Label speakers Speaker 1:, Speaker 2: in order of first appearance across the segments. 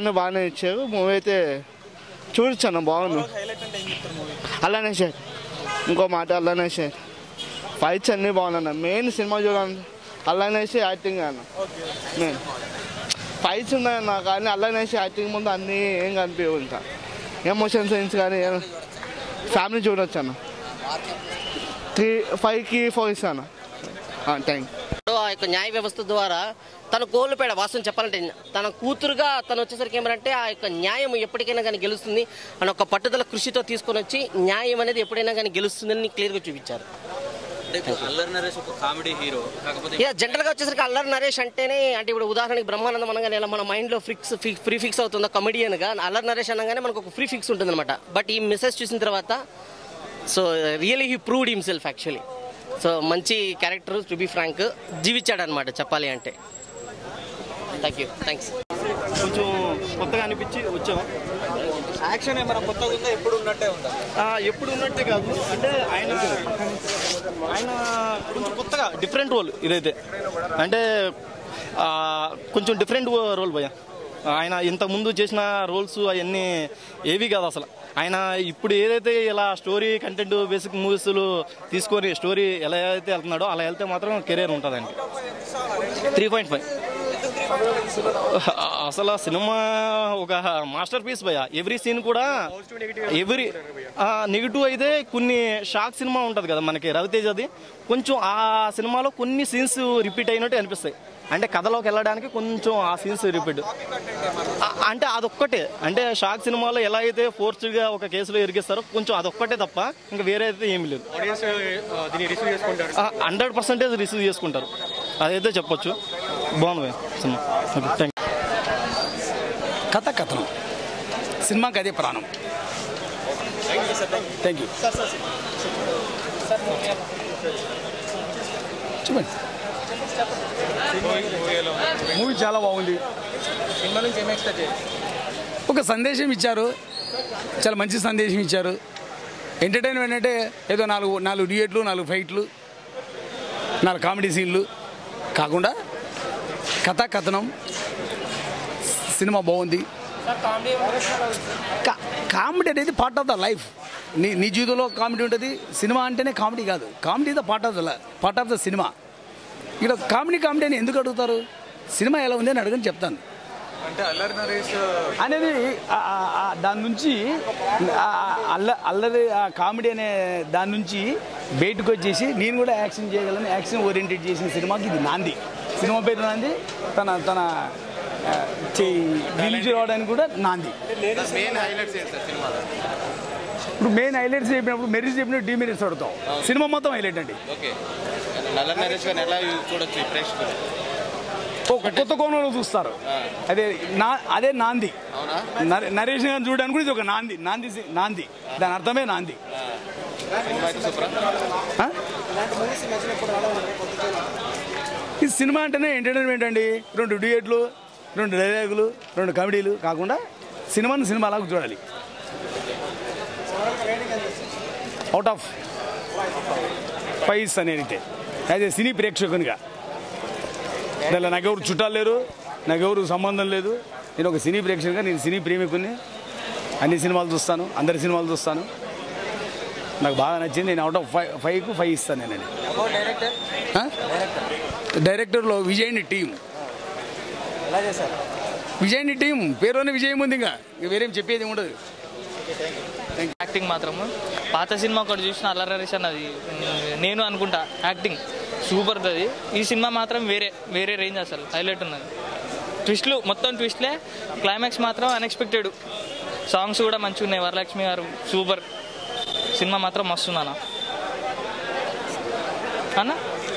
Speaker 1: అన్ని బాగానే ఇచ్చారు మూవీ అయితే చూడొచ్చు అన్న బాగుంది అలానే సార్ ఇంకో మాట అలానే సార్ ఫైట్స్ అన్నీ బాగున్నాయి మెయిన్ సినిమా చూడాలి అల్లనేసి యాక్టింగ్ అన్న మెయిన్ ఫైట్స్ ఉన్నాయన్న కానీ అల్లనేసి యాక్టింగ్ ముందు అన్నీ ఏం కనిపించవు ఇంకా ఎమోషన్ సైన్స్ కానీ ఫ్యామిలీ చూడొచ్చు అన్న త్రీ ఫైవ్కి ఫోర్ ఇస్తాను థ్యాంక్
Speaker 2: ఆ యొక్క న్యాయ వ్యవస్థ ద్వారా తన కోల్పోయాడు వాస్తవం చెప్పాలంటే తన కూతురుగా తను వచ్చేసరికి ఏమంటే ఆ యొక్క న్యాయం ఎప్పటికైనా కానీ గెలుస్తుంది అని ఒక పట్టుదల కృషితో తీసుకొని వచ్చి న్యాయం అనేది ఎప్పుడైనా కానీ గెలుస్తుందని క్లియర్గా చూపించారు
Speaker 3: అంటే ఇప్పుడు అల్లరి నరేష్ ఒక కామెడీ హీరో కాకపోతే
Speaker 2: ఇక జనరల్గా వచ్చేసరికి అల్లరి నరేష్ అంటేనే అంటే ఇప్పుడు ఉదాహరణకి బ్రహ్మానందం అనగానే ఇలా మన మైండ్లో ఫిక్స్ ఫ్రీ ఫిక్స్ అవుతుందా కమెడియన్గా అల్లరి నరేష్ అనగానే మనకు ఒక ఫ్రీ ఫిక్స్ ఉంటుంది అనమాట బట్ ఈ మెసేజ్ చూసిన తర్వాత so really he proved himself actually so మంచి క్యారెక్టర్ టు బి ఫ్రాంక్ జీవించాడు అనమాట చెప్పాలి అంటే థ్యాంక్ యూ థ్యాంక్స్
Speaker 4: కొంచెం కొత్తగా అనిపించి వచ్చాం
Speaker 3: యాక్షన్ ఏమైనా కొత్తగా ఉందా ఎప్పుడు ఉన్నట్టే ఉందా
Speaker 4: ఆ, ఎప్పుడు ఉన్నట్టే కాదు అంటే ఆయన ఆయన కొంచెం కొత్తగా డిఫరెంట్ రోల్ ఇదైతే అంటే ఆ, కొంచెం డిఫరెంట్ రోల్ భయ ఆయన ఇంతకుముందు చేసిన రోల్స్ అవన్నీ ఏవి కాదు అసలు ఆయన ఇప్పుడు ఏదైతే ఇలా స్టోరీ కంటెంట్ బేసిక్ మూవీస్లు తీసుకొని స్టోరీ ఎలా అయితే వెళ్తున్నాడో అలా వెళ్తే మాత్రం కెరీర్ ఉంటుందండి త్రీ పాయింట్ ఫైవ్ అసలు ఆ సినిమా ఒక మాస్టర్ పీస్ భయ ఎవ్రీ సీన్ కూడా ఎవ్రీ నెగిటివ్ అయితే కొన్ని షాక్ సినిమా ఉంటుంది కదా మనకి రవితేజది కొంచెం ఆ సినిమాలో కొన్ని సీన్స్ రిపీట్ అయినట్టు అనిపిస్తాయి అంటే కథలోకి వెళ్ళడానికి కొంచెం ఆ సీన్స్ రిపీట్ అంటే అదొక్కటే అంటే షాక్ సినిమాలో ఎలా అయితే ఫోర్స్గా ఒక కేసులో ఇరిగిస్తారో కొంచెం అదొక్కటే తప్ప ఇంకా వేరే అయితే ఏమి లేదు హండ్రెడ్ పర్సెంటేజ్ రిసీవ్ చేసుకుంటారు అదైతే చెప్పొచ్చు బాగుంది సినిమా ఓకే థ్యాంక్
Speaker 5: కథ కథనం సినిమాకి అదే ప్రాణం థ్యాంక్ యూ చూడండి మూవీ చాలా బాగుంది
Speaker 3: సినిమా నుంచి ఏం ఎక్స్పెక్ట్ చేయాలి
Speaker 5: ఒక సందేశం ఇచ్చారు చాలా మంచి సందేశం ఇచ్చారు ఎంటర్టైన్మెంట్ అంటే ఏదో నాలుగు నాలుగు డ్యూయట్లు నాలుగు ఫైట్లు నాలుగు కామెడీ సీన్లు కాకుండా కథ కథనం సినిమా బాగుంది కా- కామెడీ అనేది పార్ట్ ఆఫ్ ద లైఫ్ నీ నీ జీవితంలో కామెడీ ఉంటుంది సినిమా అంటేనే కామెడీ కాదు comedy the part of the part of the cinema ఇక్కడ కామెడీ కామెడీ అని ఎందుకు అడుగుతారు సినిమా ఎలా ఉంది అని అడగని చెప్తాను
Speaker 3: అంటే అల్లరి నరేష్
Speaker 5: అనేది ఆ- ఆ- ఆ దాని నుంచి ఆ- ఆ అల్ల అల్లరి ఆ కామెడీ అనే దాని నుంచి బయటకు వచ్చేసి నేను కూడా యాక్షన్ చేయగలను యాక్షన్ ఓరియంటెడ్ చేసిన సినిమాకి ఇది నాంది సినిమా పేరు నాంది తన తన ఆ, చే- రిలీజ్ రావడానికి కూడా నాంది
Speaker 3: మెయిన్ హైలైట్స్ ఏంటి సార్ సినిమాలో
Speaker 5: ఇప్పుడు మెయిన్ హైలైట్స్ చెప్పినప్పుడు మెరిట్స్ చెప్పినప్పుడు డిమెరిట్స్ అడుగుతాం సినిమా మొత్తం హైలైట్ అండి
Speaker 3: ఓకే అల్లరి నరేష్ గారిని ఎలా చూడొచ్చు ఈ ప్రేక్షకులు
Speaker 5: ఒక కొత్త కోణంలో చూస్తారు అదే నా అదే నాంది
Speaker 3: అవునా
Speaker 5: నరే- నరేష్ గారిని చూడడానికి కూడా ఇది ఒక నాంది నాంది సి- నాంది దాని అర్థమే నాంది
Speaker 3: సినిమా అయితే సూపర్
Speaker 5: ఆ? ఈ సినిమా అంటేనే ఎంటర్టైన్మెంట్ అండి రెండు డ్యూయట్లు రెండు డైలాగులు రెండు కామెడీలు కాకుండా సినిమాని సినిమాలాగా చూడాలి అవుట్ ఆఫ్ ఫైవ్స్ అనేది యాజ్ ఏ సినీ ప్రేక్షకునిగా దానిలో నాకెవరు చుట్టాలు లేరు నాకెవరు సంబంధం లేదు నేను ఒక సినీ ప్రేక్షకునిగా నేను సినీ ప్రేమికుని అన్ని సినిమాలు చూస్తాను అందరి సినిమాలు చూస్తాను నాకు బాగా నచ్చింది నేను అవుట్ ఆఫ్ ఫైవ్ ఫైవ్కు ఫైవ్ ఇస్తాను నేను
Speaker 3: డైరెక్టర్
Speaker 5: ఆ? డైరెక్టర్లో విజయ్ని టీం
Speaker 3: ఎలా చేశారు
Speaker 5: విజయ్ని టీం పేరులోనే విజయం ఉంది ఇంకా ఇంక వేరేం చెప్పేది ఏం ఉండదు
Speaker 6: యాక్టింగ్ మాత్రము పాత సినిమా ఒకటి చూసిన అల్లరరేష్ అన్నది నేను అనుకుంటా యాక్టింగ్ సూపర్ అది ఈ సినిమా మాత్రం వేరే వేరే రేంజ్ అసలు హైలైట్ ఉన్నది ట్విస్ట్లు మొత్తం ట్విస్ట్లే క్లైమాక్స్ మాత్రం అన్ఎక్స్పెక్టెడ్ సాంగ్స్ కూడా మంచిగా ఉన్నాయి వరలక్ష్మి గారు సూపర్ సినిమా మాత్రం మస్తుంది అన్న అన్న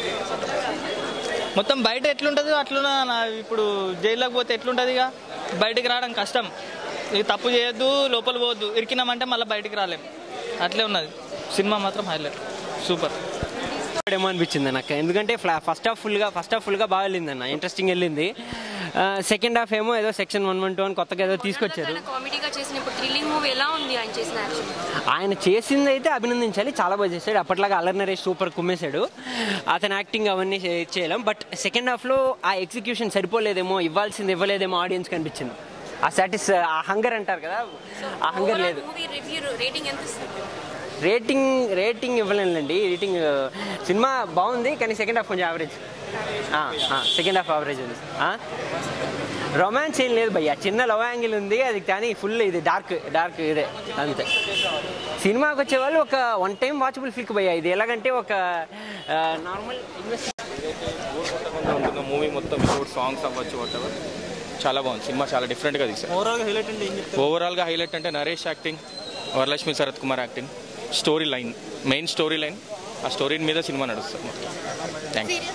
Speaker 6: మొత్తం బయట ఎట్లుంటుంది అట్లున్నా అన్న ఇప్పుడు జైల్లోకి పోతే ఎట్లుంటుంది ఇక బయటికి రావడం కష్టం ఇది తప్పు చేయొద్దు లోపల పోవద్దు ఇరికినామంటే మళ్ళీ బయటికి రాలేం అట్లే ఉన్నది సినిమా మాత్రం హైలైట్ సూపర్
Speaker 7: ఏమో అనిపించింది నాకు ఎందుకంటే ఫ్లా- ఫస్ట్ హాఫ్ ఫుల్గా ఫస్ట్ హాఫ్ ఫుల్గా బాగా వెళ్ళింది అన్న ఇంట్రెస్టింగ్ వెళ్ళింది ఆ, సెకండ్ హాఫ్ ఏమో ఏదో సెక్షన్ వన్ వన్ టూ అని కొత్తగా ఏదో తీసుకొచ్చారు
Speaker 8: చాలా కామెడీగా చేసిన ఇప్పుడు థ్రిల్లింగ్ మూవీ ఎలా ఉంది ఆయన చేసిన యాక్షన్
Speaker 7: ఆయన చేసింది అయితే అభినందించాలి చాలా బాగా చేశాడు అప్పట్లాగా అల్లరి నరేష్ సూపర్ కుమ్మేశాడు అతని యాక్టింగ్ అవన్నీ చే- చేయలేం బట్ సెకండ్ హాఫ్లో ఆ ఎగ్జిక్యూషన్ సరిపోలేదేమో ఇవ్వాల్సింది ఇవ్వలేదేమో ఆడియన్స్ కనిపించింది ఆ సాటిస్ ఆ హంగర్ అంటారు కదా ఆ హంగర్ లేదు
Speaker 8: మూవీ రివ్యూ రేటింగ్ ఎంత ఇస్తారు
Speaker 7: రేటింగ్ రేటింగ్ ఇవ్వలేనండి రేటింగ్ సినిమా బాగుంది కానీ సెకండ్ హాఫ్ కొంచెం యావరేజ్ సెకండ్ హాఫ్ యావరేజ్ ఉంది రొమాన్స్ ఏం లేదు భయ్య చిన్న లవ్ యాంగిల్ ఉంది అది కానీ ఫుల్ ఇది డార్క్ డార్క్ ఇదే అంతే సినిమాకి వచ్చే వాళ్ళు ఒక వన్ టైం వాచబుల్ ఫిక్ భయ్య ఇది ఎలాగంటే ఒక నార్మల్ ఇన్వెస్ట్
Speaker 9: ఉంటుంది మూవీ మొత్తం వితౌట్ సాంగ్స్ అవ్వచ్చు వాట్ ఎవర్ చాలా బాగుంది సినిమా చాలా డిఫరెంట్గా తీసారు
Speaker 4: ఓవరాల్గా హైలైట్ అంటే ఏం చెప్తారు
Speaker 9: ఓవరాల్గా హైలైట్ అంటే Naresh acting Varalakshmi Sarath Kumar acting story line main story line ఆ స్టోరీ మీద సినిమా నడుస్తుంది మొత్తం థ్యాంక్ యూ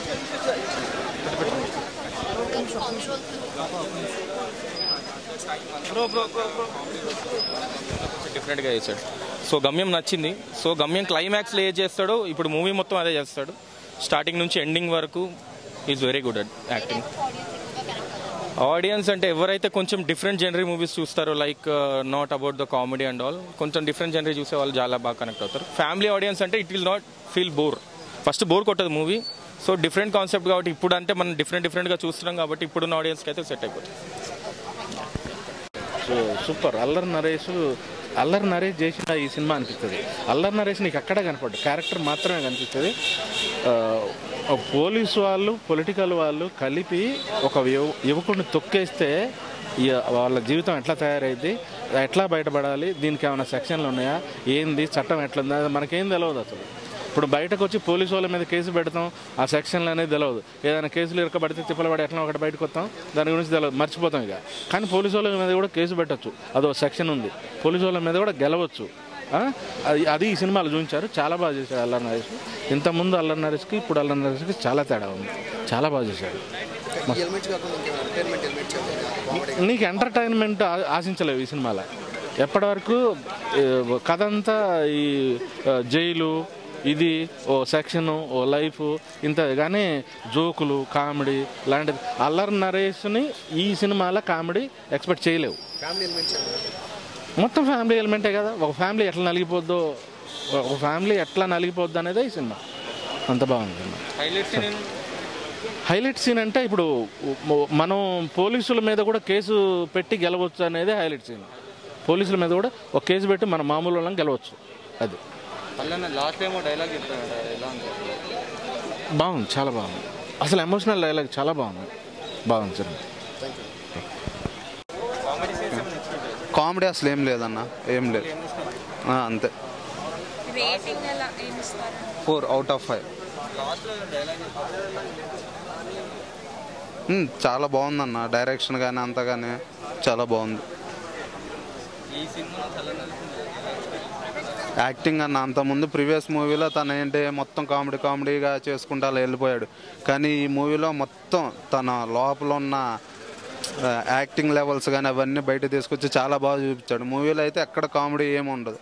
Speaker 9: డిఫరెంట్గా చేశాడు సో గమ్యం నచ్చింది సో గమ్యం క్లైమాక్స్లో ఏం చేస్తాడో ఇప్పుడు మూవీ మొత్తం అదే చేస్తాడు స్టార్టింగ్ నుంచి ఎండింగ్ వరకు is very good at acting audience అంటే ఎవరైతే కొంచెం డిఫరెంట్ జనరీ మూవీస్ చూస్తారో like not about the comedy and all కొంచెం డిఫరెంట్ జనరీ చూసే వాళ్ళు చాలా బాగా కనెక్ట్ అవుతారు ఫ్యామిలీ ఆడియన్స్ అంటే it will not feel bore first bore కొట్టదు మూవీ సో డిఫరెంట్ కాన్సెప్ట్ కాబట్టి ఇప్పుడు అంటే మనం డిఫరెంట్ డిఫరెంట్గా చూస్తున్నాం కాబట్టి ఇప్పుడున్న ఆడియన్స్కి అయితే సెట్ అయిపోతుంది
Speaker 10: సో సూపర్ అల్లరి నరేష్ అల్లరి నరేష్ చేసిన ఈ సినిమా అనిపిస్తుంది అల్లరి నరేష్ నీకు అక్కడ కనపడ్డు క్యారెక్టర్ మాత్రమే కనిపిస్తుంది ఆ, ఒక పోలీసు వాళ్ళు పొలిటికల్ వాళ్ళు కలిపి ఒక యువ- యువకుడిని తొక్కేస్తే ఈ వాళ్ళ జీవితం ఎట్లా తయారైంది ఎట్లా బయటపడాలి దీనికి ఏమైనా సెక్షన్లు ఉన్నాయా ఏంది చట్టం ఎట్లుంది అది మనకేం తెలియదు అసలు ఇప్పుడు బయటకు వచ్చి పోలీసు వాళ్ళ మీద కేసు పెడతాం ఆ సెక్షన్లు అనేది తెలియదు ఏదైనా కేసులు ఇరకబడితే తిప్పలబడి ఎట్లా ఒకటి బయటకు వస్తాం దాని గురించి తెలియదు మర్చిపోతాం ఇక కానీ పోలీసు వాళ్ళ మీద కూడా కేసు పెట్టచ్చు అదో సెక్షన్ ఉంది పోలీసు వాళ్ళ మీద కూడా గెలవచ్చు ఆ? అది అది ఈ సినిమాలో చూపించారు చాలా బాగా చేశాడు అల్లరి నరేష్ ఇంతకుముందు అల్లరి నరేష్కి ఇప్పుడు అల్లరి నరేష్కి చాలా తేడా ఉంది చాలా బాగా చేశాడు నీకు ఎంటర్టైన్మెంట్ ఆ- ఆశించలేవు ఈ సినిమాలో ఎప్పటి వరకు ఏ, కథ అంతా ఈ ఆ, జైలు ఇది ఓ సెక్షన్ ఓ లైఫ్ ఇంత కానీ జోకులు కామెడీ లాంటిది అల్లరి నరేష్ని ఈ సినిమాలో కామెడీ ఎక్స్పెక్ట్ చేయలేవు మొత్తం ఫ్యామిలీ ఎలిమెంటే కదా ఒక ఫ్యామిలీ ఎట్లా నలిగిపోద్దో ఒక ఫ్యామిలీ ఎట్లా నలిగిపోద్ది అనేదే ఈ సినిమా అంత బాగుంది సినిమా హైలైట్ సీన్ అంటే ఇప్పుడు మ- మనం పోలీసుల మీద కూడా కేసు పెట్టి గెలవచ్చు అనేది హైలైట్ సీన్ పోలీసుల మీద కూడా ఒక కేసు పెట్టి మన మామూలు వాళ్ళని గెలవచ్చు అది
Speaker 9: లాస్ట్ ఏమో డైలాగ్ చెప్తాడు ఎలా ఉంది
Speaker 10: బాగుంది చాలా బాగుంది అసలు ఎమోషనల్ డైలాగ్ చాలా బాగుంది బాగుంది సినిమా
Speaker 11: కామెడీ అసలు ఏం లేదన్న ఏం లేదు ఆ, అంతే
Speaker 8: రేటింగ్ ఎలా ఏమి ఇస్తారు
Speaker 11: ఫోర్ అవుట్ ఆఫ్ ఫైవ్ చాలా బాగుందన్న డైరెక్షన్ కానీ అంతా కానీ చాలా బాగుంది యాక్టింగ్ అన్న అంతకుముందు ప్రీవియస్ మూవీలో తన ఏంటి మొత్తం కామెడీ కామెడీగా చేసుకుంటూ అలా వెళ్ళిపోయాడు కానీ ఈ మూవీలో మొత్తం తన లోపల ఉన్న ఆ, యాక్టింగ్ లెవెల్స్ కానీ అవన్నీ బయట తీసుకొచ్చి చాలా బాగా చూపించాడు మూవీలో అయితే ఎక్కడ కామెడీ ఏమి ఉండదు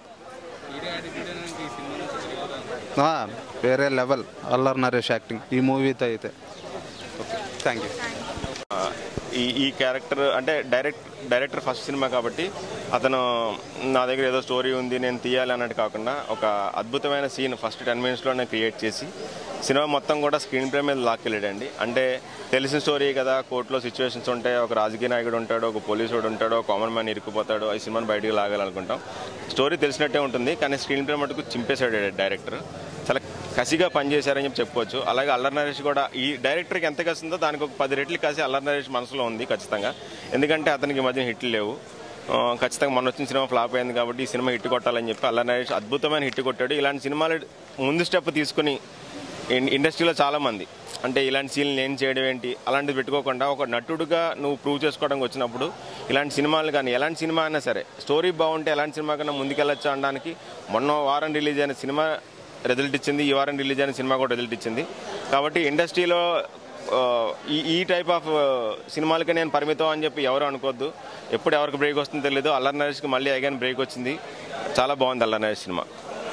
Speaker 11: ఆ, వేరే లెవెల్ అల్లరి నరేష్ యాక్టింగ్ ఈ మూవీతో అయితే ఓకే థ్యాంక్ యూ
Speaker 12: ఈ ఈ క్యారెక్టర్ అంటే డైరెక్ట్ డైరెక్టర్ ఫస్ట్ సినిమా కాబట్టి అతను నా దగ్గర ఏదో స్టోరీ ఉంది నేను తీయాలి అన్నట్టు కాకుండా ఒక అద్భుతమైన సీన్ ఫస్ట్ టెన్ మినిట్స్లోనే క్రియేట్ చేసి సినిమా మొత్తం కూడా స్క్రీన్ ప్లే మీద లాక్కెళ్ళాడండి అంటే తెలిసిన స్టోరీ కదా కోర్టులో సిచ్యువేషన్స్ ఉంటాయి ఒక రాజకీయ నాయకుడు ఉంటాడు ఒక పోలీసుడు ఉంటాడు ఒక కామన్ మ్యాన్ ఇరుక్కుపోతాడు ఈ సినిమాని బయటికి లాగాలనుకుంటాం స్టోరీ తెలిసినట్టే ఉంటుంది కానీ స్క్రీన్ ప్లే మటుకు చింపేశాడు డైరెక్టర్ చాలా కసిగా పనిచేశారని చెప్పి చెప్పుకోవచ్చు అలాగే అల్లరి నరేష్ కూడా ఈ డైరెక్టర్కి ఎంత కసి ఉందో దానికి ఒక పది రెట్లు కసి అల్లరి నరేష్ మనసులో ఉంది ఖచ్చితంగా ఎందుకంటే అతనికి ఈ మధ్య హిట్లు లేవు ఆ, ఖచ్చితంగా మొన్న వచ్చిన సినిమా ఫ్లాప్ అయింది కాబట్టి ఈ సినిమా హిట్ కొట్టాలని చెప్పి అల్లరి నరేష్ అద్భుతమైన హిట్ కొట్టాడు ఇలాంటి సినిమాలు ముందు స్టెప్ తీసుకుని ఇన్- ఇండస్ట్రీలో చాలామంది అంటే ఇలాంటి సీన్లు నేను చేయడం ఏంటి అలాంటిది పెట్టుకోకుండా ఒక నటుడుగా నువ్వు ప్రూవ్ చేసుకోవడానికి వచ్చినప్పుడు ఇలాంటి సినిమాలు కానీ ఎలాంటి సినిమా అయినా సరే స్టోరీ బాగుంటే ఎలాంటి సినిమా కన్నా ముందుకెళ్ళొచ్చు అనడానికి మొన్న వారం రిలీజ్ అయిన సినిమా రిజల్ట్ ఇచ్చింది ఈ వారం రిలీజ్ అయిన సినిమా కూడా రిజల్ట్ ఇచ్చింది కాబట్టి ఇండస్ట్రీలో ఆ, ఈ ఈ టైప్ ఆఫ్ సినిమాలకి నేను పరిమితం అని చెప్పి ఎవరు అనుకోవద్దు ఎప్పుడు ఎవరికి బ్రేక్ వస్తుందో తెలియదు అల్లరి నరేష్కి మళ్ళీ అగైన్ బ్రేక్ వచ్చింది చాలా బాగుంది అల్లరి నరేష్ సినిమా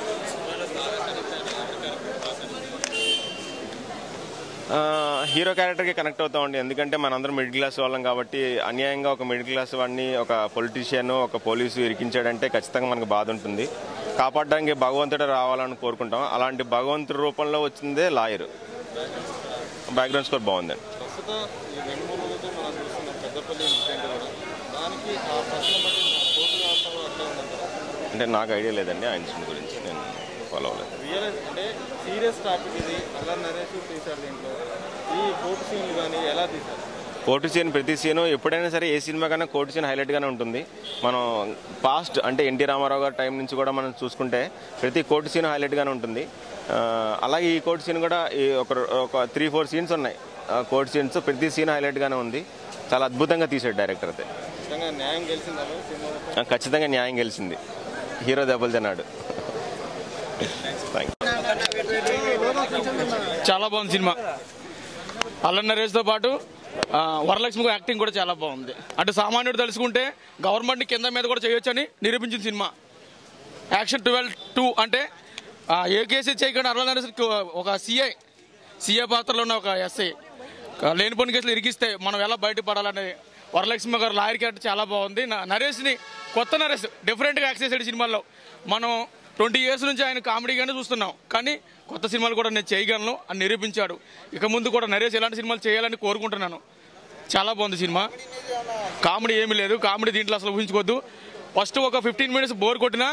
Speaker 12: ఆ, హీరో క్యారెక్టర్కి కనెక్ట్ అవుతామండి ఎందుకంటే మనందరం మిడిల్ క్లాస్ వాళ్ళం కాబట్టి అన్యాయంగా ఒక మిడిల్ క్లాస్ వాడిని ఒక పొలిటీషియన్ ఒక పోలీసు ఇరికించాడంటే ఖచ్చితంగా మనకు బాధ ఉంటుంది కాపాడడానికి భగవంతుడు రావాలని కోరుకుంటాం అలాంటి భగవంతుడి రూపంలో వచ్చిందే లాయర్ బ్యాక్గ్రౌండ్ స్కోర్ బాగుందండి నరేష్కి ఆ ప్రశ్న బట్టి కోర్టు వ్యవస్థలో అట్లా ఉందంటారా అంటే నాకు ఐడియా లేదండి ఆయన సినిమా గురించి నేను ఫాలో అవ్వలేదు
Speaker 13: రియల్ అంటే సీరియస్ టాపిక్ ఇది అల్లరి నరేష్ తీశారు దీంట్లో ఈ కోర్టు సీన్లు కానీ ఎలా తీశారు
Speaker 12: కోర్టు సీన్ ప్రతి సీను ఎప్పుడైనా సరే ఏ సినిమా కన్నా కోర్టు సీన్ హైలైట్గానే ఉంటుంది మనం పాస్ట్ అంటే ఎన్టీ రామారావు గారి టైం నుంచి కూడా మనం చూసుకుంటే ప్రతి కోర్టు సీన్ హైలైట్గానే ఉంటుంది ఆ, అలాగే ఈ కోర్టు సీన్ కూడా ఈ ఒక ఒక త్రీ ఫోర్ సీన్స్ ఉన్నాయి ఆ కోర్టు సీన్స్ ప్రతి సీన్ హైలైట్గానే ఉంది చాలా అద్భుతంగా తీసాడు డైరెక్టర్ అయితే
Speaker 13: ఖచ్చితంగా న్యాయం గెలిచిందా మరి సినిమా
Speaker 12: ఆ, ఖచ్చితంగా న్యాయం గెలిచింది హీరో దెబ్బలు తిన్నాడు థ్యాంక్
Speaker 5: చాలా బాగుంది సినిమా అల్లరి నరేష్తో పాటు ఆ, వరలక్ష్మి యాక్టింగ్ కూడా చాలా బాగుంది అంటే సామాన్యుడు తెలుసుకుంటే గవర్నమెంట్ కింద మీద కూడా చేయొచ్చని నిరూపించిన సినిమా యాక్షన్ ట్వెల్వ్ టూ అంటే ఆ, ఏ కేసు చేయకుండా అల్లరి నరేష్ ఒక సిఐ సిఐ పాత్రలో ఉన్న ఒక ఎస్ఐ లేనిపోని కేసులు ఇరికిస్తే మనం ఎలా బయటపడాలనేది వరలక్ష్మి గారు లాయర్ క్యారెక్టర్ చాలా బాగుంది నా- నరేష్ని కొత్త నరేష్ డిఫరెంట్గా యాక్ట్ చేసాడు సినిమాల్లో మనం ట్వంటీ ఇయర్స్ నుంచి ఆయన కామెడీగానే చూస్తున్నాం కానీ కొత్త సినిమాలు కూడా నేను చేయగలను అని నిరూపించాడు ఇక ముందు కూడా నరేష్ ఎలాంటి సినిమాలు చేయాలని కోరుకుంటున్నాను చాలా బాగుంది సినిమా కామెడీ ఏమీ లేదు కామెడీ దీంట్లో అసలు ఊహించుకోవద్దు ఫస్ట్ ఒక ఫిఫ్టీన్ మినిట్స్ బోర్ కొట్టినా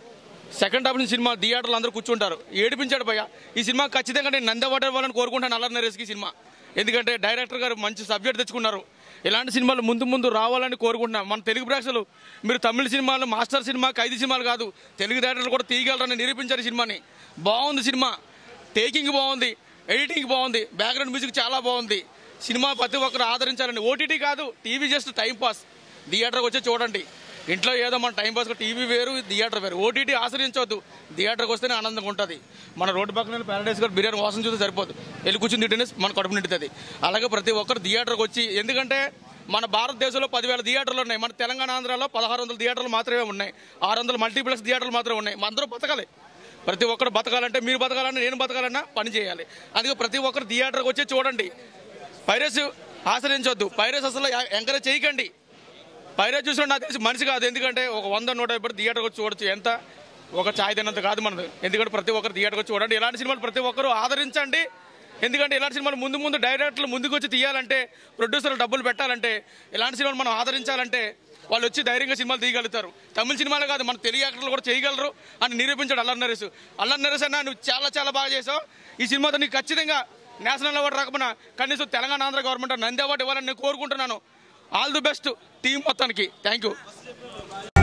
Speaker 5: సెకండ్ హాఫ్ నుంచి సినిమా థియేటర్లు అందరూ కూర్చుంటారు ఏడిపించాడు భయ్య ఈ సినిమా ఖచ్చితంగా నేను నంది అవార్డు ఇవ్వాలని కోరుకుంటాను అల్లరి నరేష్కి సినిమా ఎందుకంటే డైరెక్టర్ గారు మంచి సబ్జెక్ట్ తెచ్చుకున్నారు ఇలాంటి సినిమాలు ముందు ముందు రావాలని కోరుకుంటున్నాం మన తెలుగు ప్రేక్షకులు మీరు తమిళ సినిమాలు మాస్టర్ సినిమా ఖైదీ సినిమాలు కాదు తెలుగు డైరెక్టర్లు కూడా తీయగలరని నిరూపించారు ఈ సినిమాని బాగుంది సినిమా టేకింగ్ బాగుంది ఎడిటింగ్ బాగుంది బ్యాక్గ్రౌండ్ మ్యూజిక్ చాలా బాగుంది సినిమా ప్రతి ఒక్కరు ఆదరించాలని ఓటీటీ కాదు టీవీ జస్ట్ టైం పాస్ థియేటర్కి వచ్చి చూడండి ఇంట్లో ఏదో మన టైం పాస్ టీవీ వేరు థియేటర్ వేరు ఓటీటీ ఆశ్రయించవద్దు థియేటర్కి వస్తేనే ఆనందంగా ఉంటుంది మన రోడ్డు పక్కన ప్యారడైస్ గారు బిర్యానీ వాసన చూస్తే సరిపోదు వెళ్ళి కూర్చుని తింటేనే మన కడుపు నిండుతుంది అలాగే ప్రతి ఒక్కరు థియేటర్కి వచ్చి ఎందుకంటే మన భారతదేశంలో పదివేల థియేటర్లు ఉన్నాయి మన తెలంగాణ ఆంధ్రాలో పదహారు వందల థియేటర్లు మాత్రమే ఉన్నాయి ఆరు వందల మల్టీప్లెక్స్ థియేటర్లు మాత్రమే ఉన్నాయి మన అందరూ బతకాలి ప్రతి ఒక్కరు బతకాలంటే మీరు బతకాలన్నా నేను బతకాలన్నా పని చేయాలి అందుకే ప్రతి ఒక్కరు థియేటర్కి వచ్చి చూడండి పైరస్ ఆశ్రయించవద్దు పైరస్ అసలు ఎంకరేజ్ చేయకండి పైరస్ చూసిన నాకు తెలిసి మనిషి కాదు ఎందుకంటే ఒక వంద నూట యాభై థియేటర్కి వచ్చి చూడొచ్చు ఎంత ఒక ఛాయ్ తిన్నంత కాదు మనది ఎందుకంటే ప్రతి ఒక్కరు థియేటర్కి వచ్చి చూడండి ఇలాంటి సినిమాలు ప్రతి ఒక్కరు ఆదరించండి ఎందుకంటే ఇలాంటి సినిమాలు ముందు ముందు డైరెక్టర్లు ముందుకు వచ్చి తీయాలంటే ప్రొడ్యూసర్లు డబ్బులు పెట్టాలంటే ఇలాంటి సినిమాలు మనం ఆదరించాలంటే వాళ్ళు వచ్చి ధైర్యంగా సినిమాలు తీయగలుగుతారు తమిళ సినిమాలే కాదు మన తెలుగు యాక్టర్లు కూడా చేయగలరు అని నిరూపించాడు అల్లరి నరేష్ అల్లరి నరేష్ అన్న నువ్వు చాలా చాలా బాగా చేసావు ఈ సినిమాతో నీకు ఖచ్చితంగా నేషనల్ అవార్డు రాకపోయినా కనీసం తెలంగాణ ఆంధ్ర గవర్నమెంట్ నంది అవార్డు ఇవ్వాలని నేను కోరుకుంటున్నాను ఆల్ ది బెస్ట్ టీం మొత్తానికి థ్యాంక్ యూ